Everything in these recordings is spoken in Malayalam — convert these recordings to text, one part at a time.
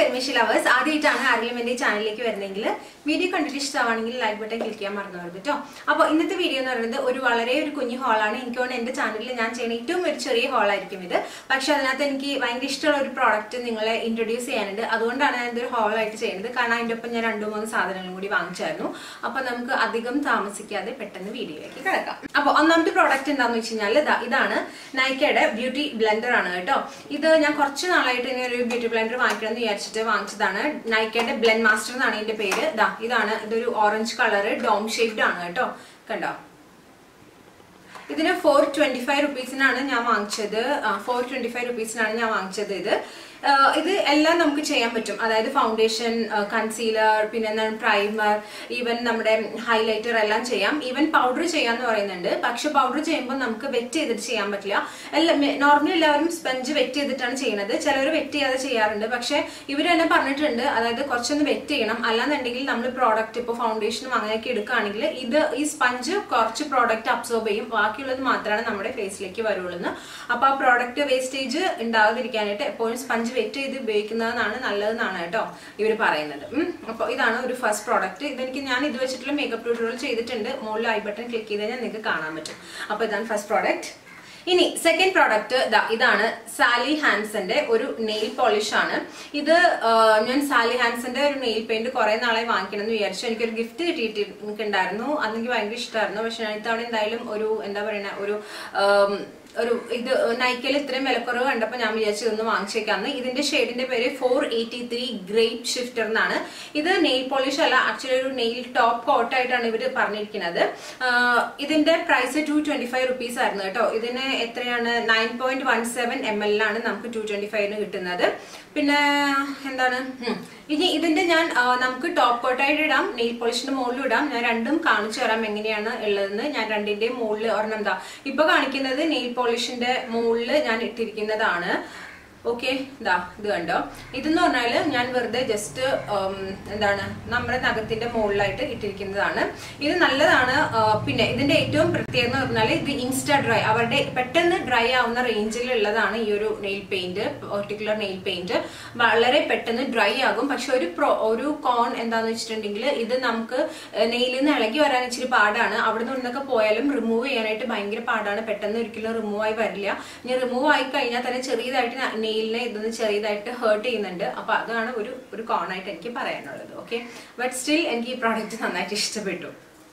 കരിമേശി ലവേഴ്സ് ആദ്യമായിട്ടാണ് ആരെങ്കിലും എൻ്റെ ഈ ചാനലിലേക്ക് വരുന്നെങ്കിൽ വീഡിയോ കണ്ടിട്ട് ഇഷ്ടമാണെങ്കിൽ ലൈക്ക് ബട്ടൺ ക്ലിക്ക് ചെയ്യാൻ മറന്നു വരുത് കേട്ടോ അപ്പോൾ ഇന്നത്തെ വീഡിയോ എന്ന് പറയുന്നത് ഒരു വളരെ ഒരു കുഞ്ഞു ഹോളാണ് എനിക്ക് തോന്നുന്നു എൻ്റെ ചാനലിൽ ഞാൻ ചെയ്യുന്ന ഏറ്റവും ഒരു ചെറിയ ഹോളായിരിക്കും ഇത് പക്ഷെ അതിനകത്ത് എനിക്ക് ഭയങ്കര ഇഷ്ടമുള്ള ഒരു പ്രോഡക്റ്റ് നിങ്ങളെ ഇൻട്രൊഡ്യൂസ് ചെയ്യാനുണ്ട് അതുകൊണ്ടാണ് ഞാൻ ഇതൊരു ഹോളായിട്ട് ചെയ്യുന്നത് കാരണം അതിൻ്റെ ഒപ്പം ഞാൻ രണ്ടു മൂന്ന് സാധനങ്ങളും കൂടി വാങ്ങിച്ചായിരുന്നു അപ്പോൾ നമുക്ക് അധികം താമസിക്കാതെ പെട്ടെന്ന് വീഡിയോയിലേക്ക് കിടക്കാം അപ്പോൾ ഒന്നാമത്തെ പ്രോഡക്റ്റ് എന്താണെന്ന് വെച്ച് കഴിഞ്ഞാൽ ഇതാ ഇതാണ് നൈക്കയുടെ ബ്യൂട്ടി ബ്ലെൻഡർ ആണ് കേട്ടോ ഇത് ഞാൻ കുറച്ച് നാളായിട്ട് ഇങ്ങനെ ഒരു ബ്യൂട്ടി ബ്ലെൻഡർ വാങ്ങിക്കണം എന്ന് വിചാരിച്ചിട്ട് വാങ്ങിച്ചതാണ് നൈക്കയുടെ ബ്ലെൻഡ് മാസ്റ്റർ എന്നാണ് ഇതിന്റെ പേര് ഇതാ ഇതാണ് ഇതൊരു ഓറഞ്ച് കളർ ഡോം ഷേപ്ഡ് ആണ് കേട്ടോ കണ്ടോ ഇതിന് ഫോർ ട്വന്റി ഫൈവ് റുപ്പീസിനാണ് ഞാൻ വാങ്ങിച്ചത് ഫോർ ട്വന്റി ഫൈവ് റുപ്പീസിനാണ് ഞാൻ വാങ്ങിച്ചത് ഇത് ആഹ് ഇത് എല്ലാം നമുക്ക് ചെയ്യാൻ പറ്റും അതായത് ഫൗണ്ടേഷൻ കൺസീലർ പിന്നെ എന്താണ് പ്രൈമർ ഈവൻ നമ്മുടെ ഹൈലൈറ്റർ എല്ലാം ചെയ്യാം ഈവൻ പൗഡർ ചെയ്യാന്ന് പറയുന്നുണ്ട് പക്ഷെ പൗഡർ ചെയ്യുമ്പോൾ നമുക്ക് വെറ്റ് ചെയ്തിട്ട് ചെയ്യാൻ പറ്റില്ല എല്ലാം നോർമലി എല്ലാവരും സ്പഞ്ച് വെറ്റ് ചെയ്തിട്ടാണ് ചെയ്യുന്നത് ചിലർ വെറ്റ് ചെയ്യാതെ ചെയ്യാറുണ്ട് പക്ഷെ ഇവർ തന്നെ പറഞ്ഞിട്ടുണ്ട് അതായത് കുറച്ചൊന്ന് വെറ്റ് ചെയ്യണം അല്ലാന്നുണ്ടെങ്കിൽ നമ്മൾ പ്രോഡക്റ്റ് ഇപ്പോൾ ഫൗണ്ടേഷനും അങ്ങനെയൊക്കെ എടുക്കുകയാണെങ്കിൽ ഇത് ഈ സ്പഞ്ച് കുറച്ച് പ്രോഡക്റ്റ് അബ്സോർബ് ചെയ്യും ബാക്കിയുള്ളത് മാത്രമാണ് നമ്മുടെ ഫേസിലേക്ക് വരുള്ളൂ എന്ന് അപ്പോൾ ആ പ്രോഡക്റ്റ് വേസ്റ്റേജ് ഉണ്ടാകാതിരിക്കാനായിട്ട് എപ്പോഴും സ്പഞ്ച് വെറ്റ് ചെയ്ത് ഉപയോഗിക്കുന്നതാണ് നല്ലതെന്നാണ് കേട്ടോ ഇവർ പറയുന്നത് അപ്പോൾ ഇതാണ് ഒരു ഫസ്റ്റ് പ്രോഡക്റ്റ് ഇതെനിക്ക് ഞാൻ ഇത് വെച്ചിട്ടുള്ള മേക്കപ്പ് ട്യൂട്ടോറിയൽ ചെയ്തിട്ടുണ്ട് മുകളിൽ ഐ ബട്ടൺ ക്ലിക്ക് ചെയ്ത് കഴിഞ്ഞാൽ നിങ്ങൾക്ക് കാണാൻ പറ്റും അപ്പോൾ ഇതാണ് ഫസ്റ്റ് പ്രോഡക്റ്റ് ഇനി സെക്കൻഡ് പ്രോഡക്റ്റ് ഇതാണ് സാലി ഹാൻസന്റെ ഒരു നെയിൽ പോളിഷ് ആണ് ഇത് ആ, ഞാൻ സാലി ഹാൻസന്റെ ഒരു നെയിൽ പെയിന്റ് കുറെ നാളെ വാങ്ങിക്കണം എന്ന് വിചാരിച്ചു എനിക്കൊരു ഗിഫ്റ്റ് കിട്ടിയിട്ടുണ്ടായിരുന്നു അതെനിക്ക് ഭയങ്കര ഇഷ്ടമായിരുന്നു പക്ഷെ ഞാൻ ഇത്തവണ എന്തായാലും ഒരു എന്താ പറയുക ഒരു ആം, ഒരു ഇത് നൈക്കയിൽ ഇത്രയും വിലക്കുറവ് കണ്ടപ്പോൾ ഞാൻ വിചാരിച്ചു ഇതൊന്ന് വാങ്ങിച്ചേക്കാന്ന് ഇതിന്റെ ഷെയ്ഡിന്റെ പേര് four eighty three grape shifter എന്നാണ് ഇത് നെയിൽ പോളിഷ് അല്ല ആക്ച്വലി ഒരു നെയിൽ ടോപ്പ് കോട്ട് ആയിട്ടാണ് ഇവർ പറഞ്ഞിരിക്കുന്നത് ആഹ് ഇതിന്റെ price two twenty five rupees ആയിരുന്നു കേട്ടോ ഇതിന് എത്രയാണ് nine point one seven ML എല്ലിലാണ് നമുക്ക് ടു ട്വന്റി ഫൈവിന് കിട്ടുന്നത് പിന്നെ എന്താണ് ഉം. ഇനി ഇതിന്റെ ഞാൻ ആ, നമുക്ക് ടോപ്പ് കോട്ടായിട്ട് ഇടാം നെയിൽ പോളിഷിന്റെ മുകളിൽ ഇടാം ഞാൻ രണ്ടും കാണിച്ചു തരാം എങ്ങനെയാണ് ഉള്ളതെന്ന് ഞാൻ രണ്ടിന്റെയും മുകളിൽ ഒരെണ്ണം എന്താ ഇപ്പൊ കാണിക്കുന്നത് നെയിൽ പോളിഷിന്റെ മുകളിൽ ഞാൻ ഇട്ടിരിക്കുന്നതാണ് ഓക്കെ ഇതാ ഇത് കണ്ടോ ഇതെന്ന് പറഞ്ഞാല് ഞാൻ വെറുതെ ജസ്റ്റ് എന്താണ് നമ്മുടെ നഖത്തിന്റെ മുകളിലായിട്ട് ഇട്ടിരിക്കുന്നതാണ് ഇത് നല്ലതാണ് ആ, പിന്നെ ഇതിന്റെ ഏറ്റവും പ്രത്യേകത എന്ന് പറഞ്ഞാൽ ഇത് ഇൻസ്റ്റാ ഡ്രൈ അവരുടെ പെട്ടെന്ന് ഡ്രൈ ആവുന്ന റേഞ്ചിലുള്ളതാണ് ഈ ഒരു nail paint particular nail paint വളരെ പെട്ടെന്ന് ഡ്രൈ ആകും പക്ഷെ ഒരു പ്രോ ഒരു കോൺ എന്താന്ന് വെച്ചിട്ടുണ്ടെങ്കിൽ ഇത് നമുക്ക് നെയിലിൽ നിന്ന് ഇളകി വരാൻ ഇച്ചിരി പാടാണ് അവിടെ നിന്നൊക്കെ പോയാലും റിമൂവ് ചെയ്യാനായിട്ട് ഭയങ്കര പാടാണ് പെട്ടെന്ന് ഒരിക്കലും റിമൂവ് ആയി വരില്ല ഇനി റിമൂവ് ആയി കഴിഞ്ഞാൽ തന്നെ ചെറിയതായിട്ട് നെയിലിനെ ഇതൊന്ന് ചെറിയതായിട്ട് ഹേർട്ട് ചെയ്യുന്നുണ്ട് അപ്പൊ അതാണ് ഒരു ഒരു കോണായിട്ട് എനിക്ക് പറയാനുള്ളത് ഓക്കെ ബട്ട് സ്റ്റിൽ എനിക്ക് ഈ പ്രോഡക്റ്റ് നന്നായിട്ട് ഇഷ്ടപ്പെട്ടു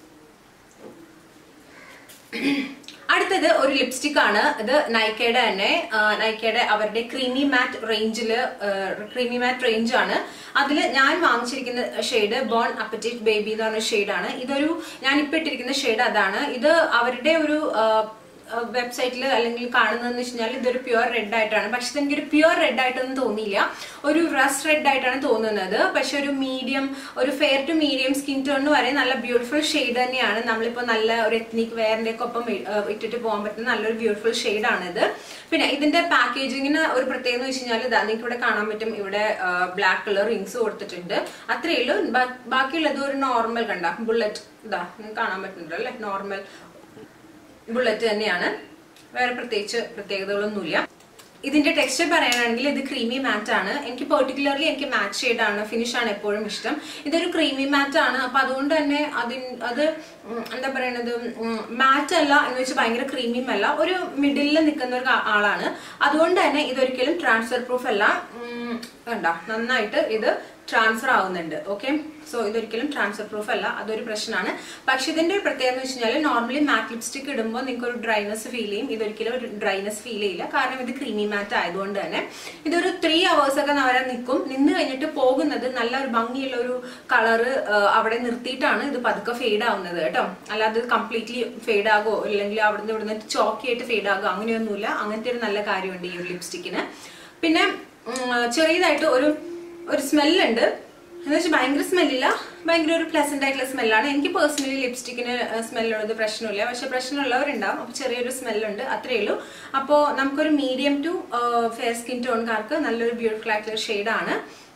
അടുത്തത് ഒരു ലിപ്സ്റ്റിക് ആണ് ഇത് നൈക്കയുടെ തന്നെ ആ, നൈക്കയുടെ അവരുടെ ക്രീമി മാറ്റ് റേഞ്ചിൽ ക്രീമി മാറ്റ് റേഞ്ച് ആണ് അതിൽ ഞാൻ വാങ്ങിച്ചിരിക്കുന്ന ഷെയ്ഡ് ബോൺ അപ്പറ്റേറ്റ് ബേബി എന്ന് പറഞ്ഞ ഷെയ്ഡാണ് ഇതൊരു ഞാൻ ഇപ്പൊ ഇട്ടിരിക്കുന്ന ഷെയ്ഡ് അതാണ് ഇത് അവരുടെ ഒരു ആ, വെബ്സൈറ്റിൽ അല്ലെങ്കിൽ കാണുന്നതെന്ന് വെച്ച് കഴിഞ്ഞാൽ ഇതൊരു പ്യുവർ റെഡ് ആയിട്ടാണ് പക്ഷെ എനിക്കൊരു പ്യുവർ റെഡ് ആയിട്ടൊന്നും തോന്നിയില്ല ഒരു റസ് റെഡ് ആയിട്ടാണ് തോന്നുന്നത് പക്ഷെ ഒരു മീഡിയം ഒരു ഫെയർ ടു മീഡിയം സ്കിൻ ടോണിന് വരെ നല്ല ബ്യൂട്ടിഫുൾ ഷെയ്ഡ് തന്നെയാണ് നമ്മളിപ്പോൾ നല്ല ഒരു എത്നിക് വെയറിന്റെ ഒക്കെ ഒപ്പം ഇ- ഏഹ് ഇട്ടിട്ട് പോകാൻ പറ്റുന്ന നല്ലൊരു ബ്യൂട്ടിഫുൾ ഷെയ്ഡാണ് ഇത് പിന്നെ ഇതിന്റെ പാക്കേജിങ്ങിന് ഒരു പ്രത്യേകത എന്ന് വെച്ച് കഴിഞ്ഞാൽ ഇതാ നിങ്ങൾക്ക് ഇവിടെ കാണാൻ പറ്റും ഇവിടെ ബ്ലാക്ക് കളർ റിങ്സ് കൊടുത്തിട്ടുണ്ട് അത്രയേ ഉള്ളൂ ബാ- ബാക്കിയുള്ളത് ഒരു നോർമൽ കണ്ട ബുള്ളറ്റ് ഇതാ നിങ്ങൾക്ക് കാണാൻ പറ്റുന്നുണ്ടല്ലോ അല്ലെ നോർമൽ ബുള്ളറ്റ് തന്നെയാണ് വേറെ പ്രത്യേകിച്ച് പ്രത്യേകതകളൊന്നുമില്ല ഇതിന്റെ ടെക്സ്ചർ പറയാനാണെങ്കിൽ ഇത് ക്രീമി മാറ്റ് ആണ് എനിക്ക് പെർട്ടിക്കുലർലി എനിക്ക് മാറ്റ് ഷെയ്ഡ് ആണ് ഫിനിഷ് ആണ് എപ്പോഴും ഇഷ്ടം ഇതൊരു ക്രീമി മാറ്റ് ആണ് അപ്പൊ അതുകൊണ്ട് തന്നെ അതിൻ അത് ഉം, എന്താ പറയണത് മാറ്റ് അല്ല എന്ന് വെച്ചാൽ ഭയങ്കര ക്രീമിയും അല്ല ഒരു മിഡിലിൽ നിൽക്കുന്ന ഒരു ആ- ആളാണ് അതുകൊണ്ട് തന്നെ ഇതൊരിക്കലും ട്രാൻസ്ഫർ പ്രൂഫ് അല്ല ഉം, കണ്ട നന്നായിട്ട് ഇത് ട്രാൻസ്ഫർ ആവുന്നുണ്ട് ഓക്കെ സോ ഇതൊരിക്കലും ട്രാൻസ്ഫർ പ്രൂഫ് അല്ല അതൊരു പ്രശ്നമാണ് പക്ഷെ ഇതിന്റെ ഒരു പ്രത്യേകത എന്ന് വെച്ച് കഴിഞ്ഞാൽ നോർമലി മാറ്റ് ലിപ്സ്റ്റിക് ഇടുമ്പോൾ നിങ്ങൾക്ക് ഒരു ഡ്രൈനെസ് ഫീൽ ചെയ്യും ഇതൊരിക്കലും ഒരു ഡ്രൈനെസ് ഫീൽ ചെയ്യില്ല കാരണം ഇത് ക്രീമി മാറ്റ് ആയതുകൊണ്ട് തന്നെ ഇതൊരു ത്രീ അവേഴ്സ് ഒക്കെ വരെ നിൽക്കും നിന്ന് കഴിഞ്ഞിട്ട് പോകുന്നത് നല്ല ഒരു ഭംഗിയുള്ള ഒരു കളറ് അവിടെ നിർത്തിയിട്ടാണ് ഇത് പതുക്കെ ഫെയ്ഡ് ആവുന്നത് കേട്ടോ അല്ലാതെ കംപ്ലീറ്റ്ലി ഫെയ്ഡ് ആകോ അല്ലെങ്കിൽ അവിടുന്ന് ഇവിടുന്ന് ചോക്കിയായിട്ട് ഫെയ്ഡ് ആകുമോ അങ്ങനെയൊന്നുമില്ല അങ്ങനത്തെ ഒരു നല്ല കാര്യമുണ്ട് ഈ ഒരു ലിപ്സ്റ്റിക്കിന് പിന്നെ ഉം, ചെറിയതായിട്ട് ഒരു ഒരു സ്മെല്ലുണ്ട് എന്ന് വെച്ചാൽ ഭയങ്കര സ്മെല്ലില്ല ഭയങ്കര ഒരു പ്ലസന്റ് ആയിട്ടുള്ള സ്മെല്ലാണ് എനിക്ക് പേഴ്സണലി ലിപ്സ്റ്റിക്കിന് സ്മെല്ലുള്ളത് പ്രശ്നമില്ല പക്ഷെ പ്രശ്നമുള്ളവരുണ്ടാവും അപ്പോൾ ചെറിയൊരു സ്മെല്ലുണ്ട് അത്രയേ ഉള്ളൂ അപ്പോൾ നമുക്കൊരു മീഡിയം ടു ഫെയർ സ്കിൻ ടോൺകാർക്ക് നല്ലൊരു ബ്യൂട്ടിഫുൾ ആയിട്ടുള്ള ഷെയ്ഡാണ്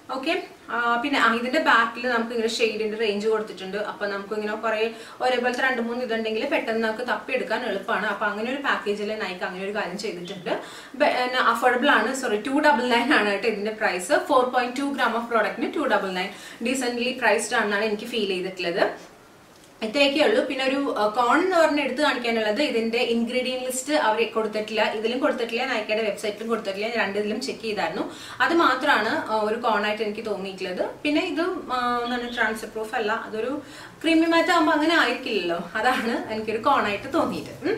ഓക്കെ പിന്നെ ആ, ഇതിന്റെ ബാക്കിൽ നമുക്ക് ഇങ്ങനെ ഷെയ്ഡിന്റെ റേഞ്ച് കൊടുത്തിട്ടുണ്ട് അപ്പൊ നമുക്ക് ഇങ്ങനെ കുറെ ഒരേപോലത്തെ രണ്ട് മൂന്ന് ഇതുണ്ടെങ്കിൽ പെട്ടെന്ന് നമുക്ക് തപ്പിയെടുക്കാൻ എളുപ്പമാണ് അപ്പൊ അങ്ങനെ ഒരു പാക്കേജിൽ നൈക്ക് അങ്ങനെ ഒരു കാര്യം ചെയ്തിട്ടുണ്ട് അഫോർഡബിൾ ആണ് സോറി ടു ഡബിൾ നയൻ ആണ് കേട്ടോ ഇതിന്റെ price four point two gram of പ്രോഡക്റ്റിന് two double nine decently priced ആണെന്നാണ് എനിക്ക് ഫീൽ ചെയ്തിട്ടുള്ളത് ഇത്രയൊക്കെ ഉള്ളൂ പിന്നെ ഒരു കോൺ എന്ന് പറഞ്ഞ് എടുത്ത് കാണിക്കാനുള്ളത് ഇതിന്റെ ഇൻഗ്രീഡിയന്റ് ലിസ്റ്റ് അവർ കൊടുത്തിട്ടില്ല ഇതിലും കൊടുത്തിട്ടില്ല നൈക്കയുടെ വെബ്സൈറ്റിലും കൊടുത്തിട്ടില്ല ഞാൻ രണ്ടിലും ചെക്ക് ചെയ്തായിരുന്നു അത് മാത്രമാണ് ആ, ഒരു കോൺ ആയിട്ട് എനിക്ക് തോന്നിയിട്ടുള്ളത് പിന്നെ ഇത് ആ, എന്താണ് ട്രാൻസ്ഫർ പ്രൂഫ് അല്ല അതൊരു ക്രീമി മാറ്റ് ആകുമ്പോൾ അങ്ങനെ ആയിരിക്കില്ലല്ലോ അതാണ് എനിക്കൊരു കോൺ ആയിട്ട് തോന്നിയിട്ട് ഉം.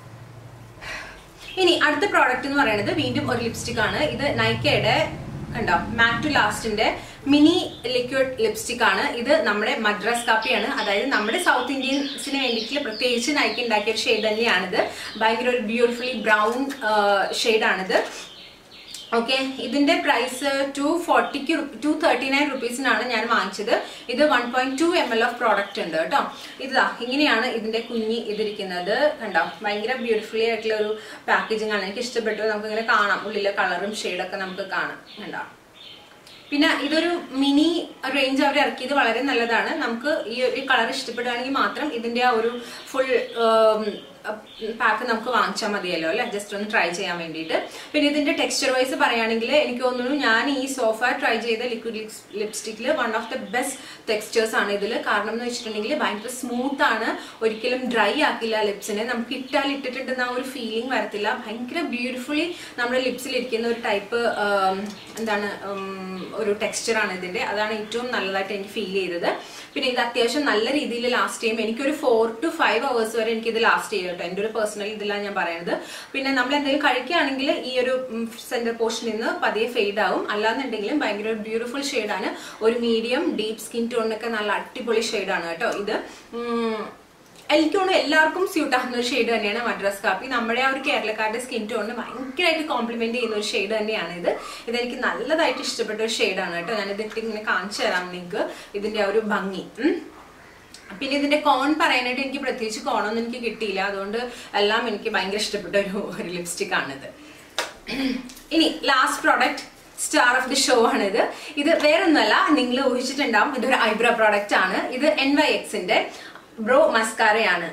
ഇനി അടുത്ത പ്രോഡക്റ്റ് എന്ന് പറയുന്നത് വീണ്ടും ഒരു ലിപ്സ്റ്റിക് ആണ് ഇത് നൈക്കയുടെ കണ്ടോ മാറ്റ് ടു ലാസ്റ്റിന്റെ മിനി ലിക്വിഡ് ലിപ്സ്റ്റിക് ആണ് ഇത് നമ്മുടെ മദ്രാസ് കാപ്പിയാണ് അതായത് നമ്മുടെ സൗത്ത് ഇന്ത്യൻസിന് വേണ്ടിയിട്ട് പ്രത്യേകിച്ച് നൈക്ക ഉണ്ടാക്കിയ ഒരു ഷെയ്ഡ് തന്നെയാണിത് ഭയങ്കര ഒരു ബ്യൂട്ടിഫുള്ളി ബ്രൗൺ ഷെയ്ഡാണിത് ഓക്കെ ഇതിന്റെ പ്രൈസ് ടു ഫോർട്ടിക്ക് ടു തേർട്ടി നയൻ റുപ്പീസിനാണ് ഞാൻ വാങ്ങിച്ചത് ഇത് one point two M L of product ഉണ്ട് കേട്ടോ ഇതാ ഇങ്ങനെയാണ് ഇതിന്റെ കുഞ്ഞി ഇതിരിക്കുന്നത് കണ്ടോ ഭയങ്കര ബ്യൂട്ടിഫുള്ളി ആയിട്ടുള്ള ഒരു പാക്കേജിംഗ് ആണ് എനിക്ക് ഇഷ്ടപ്പെട്ടു നമുക്ക് ഇങ്ങനെ കാണാം ഉള്ളിലെ കളറും ഷെയ്ഡൊക്കെ നമുക്ക് കാണാം കണ്ടോ പിന്നെ ഇതൊരു മിനി റേഞ്ച് അവർ ഇറക്കിയത് വളരെ നല്ലതാണ് നമുക്ക് ഈ ഒരു കളർ ഇഷ്ടപ്പെടുകയാണെങ്കിൽ മാത്രം ഇതിന്റെ ആ ഒരു ഫുൾ പാക്ക് നമുക്ക് വാങ്ങിച്ചാൽ മതിയല്ലോ അല്ലെ ജസ്റ്റ് ഒന്ന് ട്രൈ ചെയ്യാൻ വേണ്ടിയിട്ട് പിന്നെ ഇതിന്റെ ടെക്സ്ചർ വൈസ് പറയുകയാണെങ്കിൽ എനിക്ക് തോന്നുന്നു ഞാൻ ഈ സോഫ ട്രൈ ചെയ്ത ലിക്വിഡ് ലിപ്സ്റ്റിക്കിൽ one of the best textures ആണ് ഇതിൽ കാരണം എന്ന് വെച്ചിട്ടുണ്ടെങ്കിൽ ഭയങ്കര സ്മൂത്ത് ആണ് ഒരിക്കലും ഡ്രൈ ആക്കില്ല ലിപ്സിനെ നമുക്ക് ഇട്ടാൽ ഇട്ടിട്ടുണ്ടെന്ന ആ ഒരു ഫീലിംഗ് വരത്തില്ല ഭയങ്കര ബ്യൂട്ടിഫുള്ളി നമ്മുടെ ലിപ്സിൽ ഇരിക്കുന്ന ഒരു ടൈപ്പ് എന്താണ് ഉം, ഒരു ടെക്സ്ചർ ആണ് ഇതിന്റെ അതാണ് ഏറ്റവും നല്ലതായിട്ട് എനിക്ക് ഫീൽ ചെയ്തത് പിന്നെ ഇത് അത്യാവശ്യം നല്ല രീതിയിൽ ലാസ്റ്റ് ചെയ്യും എനിക്കൊരു ഫോർ ടു ഫൈവ് അവേഴ്സ് വരെ എനിക്ക് ഇത് ലാസ്റ്റ് ചെയ്യും കേട്ടോ എൻ്റെ ഒരു പേഴ്സണൽ ഇതിലാണ് ഞാൻ പറയുന്നത് പിന്നെ നമ്മൾ എന്തെങ്കിലും കഴിക്കുകയാണെങ്കിൽ ഈ ഒരു സെന്റർ പോർഷനിൽ നിന്ന് പതിയെ ഫെയ്ഡ് ആവും അല്ലാന്നുണ്ടെങ്കിലും ഭയങ്കര ഒരു ബ്യൂട്ടിഫുൾ ഷെയ്ഡാണ് ഒരു മീഡിയം ഡീപ്പ് സ്കിൻ ടോണിനൊക്കെ നല്ല അടിപൊളി ഷെയ്ഡാണ് കേട്ടോ ഇത് ഉം, എനിക്ക് തോന്നുന്നു എല്ലാവർക്കും സ്യൂട്ട് ആകുന്ന ഒരു ഷെയ്ഡ് തന്നെയാണ് മദ്രാസ് കാപ്പി നമ്മുടെ ആ ഒരു കേരളക്കാരുടെ സ്കിൻ ടോണിന് ഭയങ്കരമായിട്ട് കോംപ്ലിമെന്റ് ചെയ്യുന്ന ഒരു ഷെയ്ഡ് തന്നെയാണ് ഇത് ഇതെനിക്ക് നല്ലതായിട്ട് ഇഷ്ടപ്പെട്ട ഒരു ഷെയ്ഡാണ് കേട്ടോ ഞാൻ ഇതിട്ട് ഇങ്ങനെ കാണിച്ചു തരാം നിങ്ങൾക്ക് ഇതിന്റെ ആ ഒരു ഭംഗി ഉം. പിന്നെ ഇതിന്റെ കോൺ പറയാനായിട്ട് എനിക്ക് പ്രത്യേകിച്ച് കോണൊന്നും എനിക്ക് കിട്ടിയില്ല അതുകൊണ്ട് എല്ലാം എനിക്ക് ഭയങ്കര ഇഷ്ടപ്പെട്ട ഒരു ഒരു ലിപ്സ്റ്റിക് ആണിത് ഇനി last product star of the show ആണിത് ഇത് വേറൊന്നുമല്ല നിങ്ങൾ ഊഹിച്ചിട്ടുണ്ടാവും ഇതൊരു ഐബ്രോ പ്രോഡക്റ്റ് ആണ് ഇത് എൻ വൈ എക്സിന്റെ ബ്രോ മസ്കാരയാണ്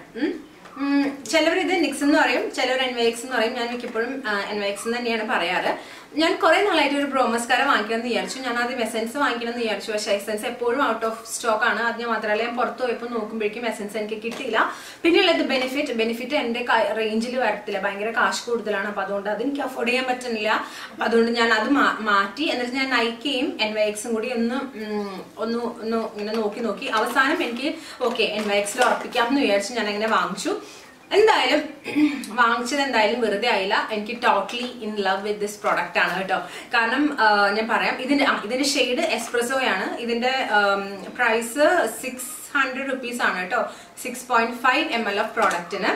ചിലവർ ഇത് നിക്സ് എന്ന് പറയും ചിലവർ എൻ വൈ എക്സ് എന്ന് പറയും ഞാൻ മിക്കപ്പോഴും എൻ വൈ എക്സ് തന്നെയാണ് പറയാറ് ഞാൻ കുറെ നാളായിട്ട് ഒരു ബ്രോ മസ്കാര വാങ്ങിക്കണം എന്ന് വിചാരിച്ചു ഞാൻ ആദ്യം എസെൻസ് വാങ്ങിക്കണം എന്ന് വിചാരിച്ചു പക്ഷേ എസെൻസ് എപ്പോഴും ഔട്ട് ഓഫ് സ്റ്റോക്ക് ആണ് അത് ഞാൻ മാത്രമല്ല ഞാൻ പുറത്ത് പോയപ്പോൾ നോക്കുമ്പോഴേക്കും എസെൻസ് എനിക്ക് കിട്ടിയില്ല പിന്നെയുള്ളത് ബെനിഫിറ്റ് ബെനിഫിറ്റ് എൻ്റെ റേഞ്ചിൽ വരത്തില്ല ഭയങ്കര കാശ് കൂടുതലാണ് അപ്പൊ അതുകൊണ്ട് അത് എനിക്ക് അഫോർഡ് ചെയ്യാൻ പറ്റുന്നില്ല അപ്പൊ അതുകൊണ്ട് ഞാൻ അത് മാ- മാറ്റി എന്നിട്ട് ഞാൻ നൈക്കയും എൻ വൈ എക്സും കൂടി ഒന്ന് ഉം, ഒന്ന് ഒന്ന് ഇങ്ങനെ നോക്കി നോക്കി അവസാനം എനിക്ക് ഓക്കെ എൻ വൈ എക്സിൽ ഉറപ്പിക്കാം എന്ന് വിചാരിച്ച് ഞാൻ അങ്ങനെ വാങ്ങിച്ചു എന്തായാലും വാങ്ങിച്ചത് എന്തായാലും വെറുതെ ആയില്ല എനിക്ക് totally in love with this product ആണ് കേട്ടോ കാരണം ആ, ഞാൻ പറയാം ഇതിന്റെ ആ, ഇതിന്റെ ഷെയ്ഡ് എസ്പ്രസോയാണ് ഇതിന്റെ പ്രൈസ് സിക്സ് ഹൺഡ്രഡ് റുപ്പീസ് ആണ് കേട്ടോ six point five M L of പ്രോഡക്റ്റിന്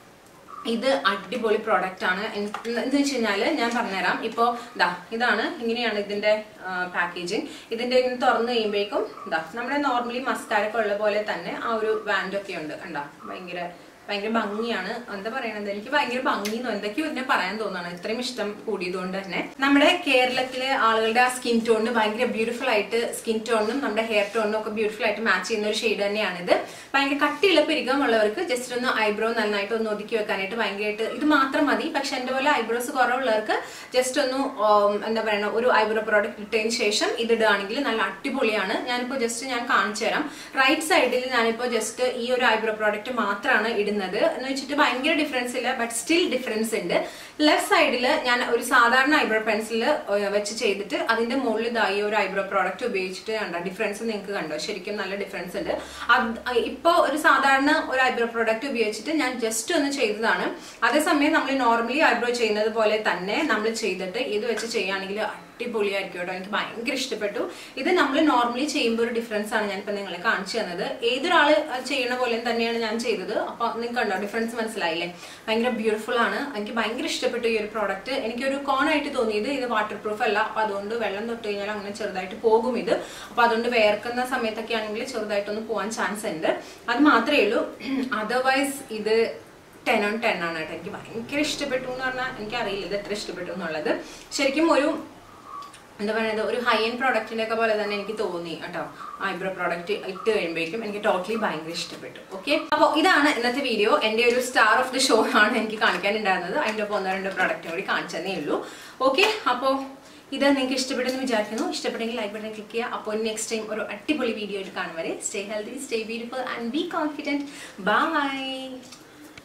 ഇത് അടിപൊളി പ്രോഡക്റ്റ് ആണ് എന്ത് എന്ന് വെച്ച് കഴിഞ്ഞാല് ഞാൻ പറഞ്ഞുതരാം ഇപ്പോ ഇതാ ഇതാണ് ഇങ്ങനെയാണ് ഇതിന്റെ പാക്കേജിങ് ഇതിന്റെ ഇങ്ങനെ തുറന്നു കഴിയുമ്പോഴേക്കും ഇതാ നമ്മുടെ നോർമലി മസ്കാരൊക്കെ ഉള്ള പോലെ തന്നെ ആ ഒരു വാൻഡ് ഒക്കെ ഉണ്ട് കണ്ടാ ഭയങ്കര ഭയങ്കര ഭംഗിയാണ് എന്താ പറയണത് എനിക്ക് ഭയങ്കര ഭംഗിന്നോ എന്തൊക്കെയോ ഇതിനെ പറയാൻ തോന്നുന്നു ഇത്രയും ഇഷ്ടം കൂടിയതുകൊണ്ട് തന്നെ നമ്മുടെ കേരളത്തിലെ ആളുകളുടെ ആ സ്കിൻ ടോണിന് ഭയങ്കര ബ്യൂട്ടിഫുൾ ആയിട്ട് സ്കിൻ ടോണിനും നമ്മുടെ ഹെയർ ടോണിനും ഒക്കെ ബ്യൂട്ടിഫുൾ ആയിട്ട് മാച്ച് ചെയ്യുന്ന ഒരു ഷെയ്ഡ് തന്നെയാണിത് ഭയങ്കര കട്ടിയുള്ള പെരുകമുള്ളവർക്ക് ജസ്റ്റ് ഒന്ന് ഐബ്രോ നന്നായിട്ട് ഒന്ന് ഒതുക്കി വെക്കാനായിട്ട് ഭയങ്കരമായിട്ട് ഇത് മാത്രം മതി പക്ഷെ എന്റെ പോലെ ഐബ്രോസ് കുറവുള്ളവർക്ക് ജസ്റ്റ് ഒന്ന് ഉം, എന്താ പറയുക ഒരു ഐബ്രോ പ്രോഡക്റ്റ് ഇട്ടതിന് ശേഷം ഇത് ഇടുകയാണെങ്കിൽ നല്ല അടിപൊളിയാണ് ഞാനിപ്പോൾ ജസ്റ്റ് ഞാൻ കാണിച്ചു തരാം റൈറ്റ് സൈഡിൽ ഞാനിപ്പോൾ ജസ്റ്റ് ഈ ഒരു ഐബ്രോ പ്രോഡക്റ്റ് മാത്രമാണ് ഇടുന്നത് എന്ന് വെച്ചിട്ട് ഭയങ്കര ഡിഫറൻസ് ഇല്ല ബട്ട് സ്റ്റിൽ ഡിഫറൻസ് ഉണ്ട് ലെഫ്റ്റ് സൈഡിൽ ഞാൻ ഒരു സാധാരണ ഐബ്രോ പെൻസിൽ വെച്ച് ചെയ്തിട്ട് അതിന്റെ മുകളിൽ ഇതായി ഒരു ഐബ്രോ പ്രോഡക്റ്റ് ഉപയോഗിച്ചിട്ട് കണ്ടോ ഡിഫറൻസ് നിങ്ങൾക്ക് കണ്ടോ ശരിക്കും നല്ല ഡിഫറൻസ് ഉണ്ട് അത് ഇപ്പോൾ ഒരു സാധാരണ ഒരു ഐബ്രോ പ്രോഡക്റ്റ് ഉപയോഗിച്ചിട്ട് ഞാൻ ജസ്റ്റ് ഒന്ന് ചെയ്തതാണ് അതേസമയം നമ്മൾ നോർമലി ഐബ്രോ ചെയ്യുന്നത് പോലെ തന്നെ നമ്മൾ ചെയ്തിട്ട് ഇത് വെച്ച് ചെയ്യുകയാണെങ്കിൽ അടിപൊളിയായിരിക്കും കേട്ടോ എനിക്ക് ഭയങ്കര ഇഷ്ടപ്പെട്ടു ഇത് നമ്മൾ നോർമലി ചെയ്യുമ്പോൾ ഒരു ഡിഫറൻസ് ആണ് ഞാനിപ്പോൾ നിങ്ങളെ കാണിച്ചു തന്നത് ഏതൊരാൾ ചെയ്യണ പോലെ തന്നെയാണ് ഞാൻ ചെയ്തത് അപ്പൊ നിങ്ങൾക്ക് കണ്ടോ ഡിഫറൻസ് മനസ്സിലായില്ലേ ഭയങ്കര ബ്യൂട്ടിഫുൾ ആണ് എനിക്ക് ഭയങ്കര ഇഷ്ടപ്പെട്ടു ഈ ഒരു പ്രോഡക്റ്റ് എനിക്കൊരു കോൺ ആയിട്ട് തോന്നിയത് ഇത് വാട്ടർ പ്രൂഫ് അല്ല അപ്പൊ അതുകൊണ്ട് വെള്ളം തൊട്ട് കഴിഞ്ഞാൽ അങ്ങനെ ചെറുതായിട്ട് പോകും ഇത് അപ്പൊ അതുകൊണ്ട് വേർക്കുന്ന സമയത്തൊക്കെ ആണെങ്കിൽ ചെറുതായിട്ടൊന്ന് പോകാൻ ചാൻസ് ഉണ്ട് അത് മാത്രമേ ഉള്ളൂ അതർവൈസ് ഇത് ടെൻ ഓൺ ടെൻ ആണ് കേട്ടോ എനിക്ക് ഭയങ്കര ഇഷ്ടപ്പെട്ടു എന്ന് പറഞ്ഞാൽ എനിക്കറിയില്ല ഇത് എത്ര ഇഷ്ടപ്പെട്ടു എന്നുള്ളത് ശരിക്കും ഒരു എന്താ പറയുന്നത് ഒരു ഹൈ എൻഡ് പ്രോഡക്റ്റിന്റെ ഒക്കെ പോലെ തന്നെ എനിക്ക് തോന്നി കേട്ടോ ഐബ്രോ പ്രോഡക്റ്റ് ഇട്ട് കഴിയുമ്പോഴേക്കും എനിക്ക് ടോട്ടലി ഭയങ്കര ഇഷ്ടപ്പെട്ടു ഓക്കെ അപ്പോൾ ഇതാണ് ഇന്നത്തെ വീഡിയോ എൻ്റെ ഒരു സ്റ്റാർ ഓഫ് ദി ഷോ ആണ് എനിക്ക് കാണിക്കാനുണ്ടായിരുന്നത് അതിൻ്റെ ഒപ്പം ഒന്നോ രണ്ടോ പ്രോഡക്റ്റും കൂടി കാണിച്ചതേ ഉള്ളൂ ഓക്കെ അപ്പോൾ ഇത് നിങ്ങൾക്ക് ഇഷ്ടപ്പെട്ടെന്ന് വിചാരിക്കുന്നു ഇഷ്ടപ്പെട്ടെങ്കിൽ ലൈക്ക് ബട്ടൺ ക്ലിക്ക് ചെയ്യുക അപ്പോൾ നെക്സ്റ്റ് ടൈം ഒരു അടിപൊളി വീഡിയോ ആയിട്ട് കാണും വരെ stay healthy stay beautiful and be confident by